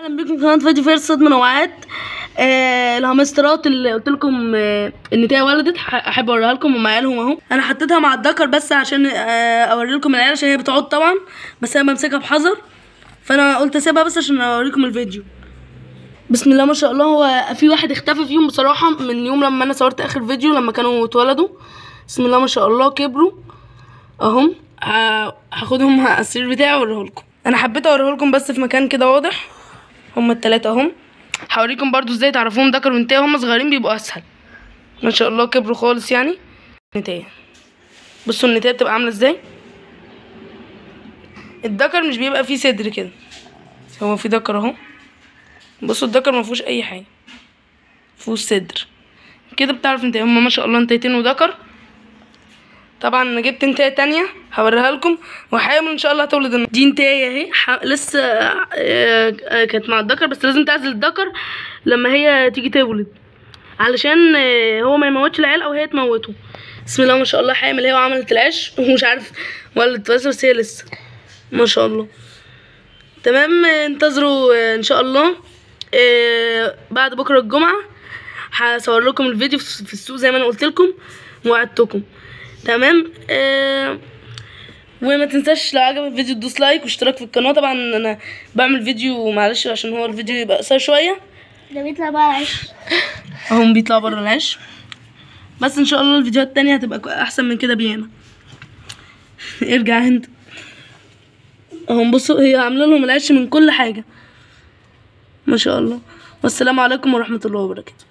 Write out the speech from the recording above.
اهلا بكم في قناه فيديو فيرس صوت منوعات آه الهامسترات اللي قلت لكم آه ان تايه ولدت ح- احب اوريها لكم هم عيالهم اهو انا حطيتها مع الدكر بس عشان آه اوري لكم العيال عشان هي بتعض طبعا بس انا بمسكها بحذر فانا قلت اسيبها بس عشان اوريكم الفيديو بسم الله ما شاء الله هو في واحد اختفى فيهم بصراحه من يوم لما انا صورت اخر فيديو لما كانوا اتولدوا بسم الله ما شاء الله كبروا اهم ه- هاخدهم على السرير بتاعي واوريه لكم انا حبيت اوريه لكم بس في مكان كده واضح هما التلاتة اهم هوريكم برضو ازاي تعرفوهم ذكر وانتهى هما صغيرين بيبقوا اسهل ما شاء الله كبروا خالص يعني نتاية بصوا النتاية بتبقى عاملة ازاي الذكر مش بيبقى فيه صدر كده هو في ذكر اهو بصوا الذكر ما فيهوش اي حاجه فيهوش صدر كده بتعرف انت هما ما شاء الله انتيتين وذكر طبعا انا جبت انتايه تانية هوريها لكم وحامل ان شاء الله هتولد النهارده. دي انتايه اهي ح- لسه آه، آه، كانت مع الذكر بس لازم تعزل الذكر لما هي تيجي تولد علشان آه، هو ما يموتش العيال او هي تموته بسم الله ما شاء الله حامل هي وعملت العش ومش عارف ولدت بس بس هي لسه ما شاء الله تمام آه، انتظروا آه، ان شاء الله آه، بعد بكره الجمعه هصور لكم الفيديو في في السوق زي ما انا قلت لكم وعدتكم تمام آه وما تنساش لو عجبك الفيديو تدوس لايك واشتراك في القناه طبعا انا بعمل فيديو معلش عشان هو الفيديو يبقى قصير شويه ده بيطلع بقى العيش اهم بيطلع بره العيش بس ان شاء الله الفيديوهات التانية هتبقى كو- احسن من كده بياما ارجع هند اهم بصوا هي عامله لهم العيش من كل حاجه ما شاء الله والسلام عليكم ورحمه الله وبركاته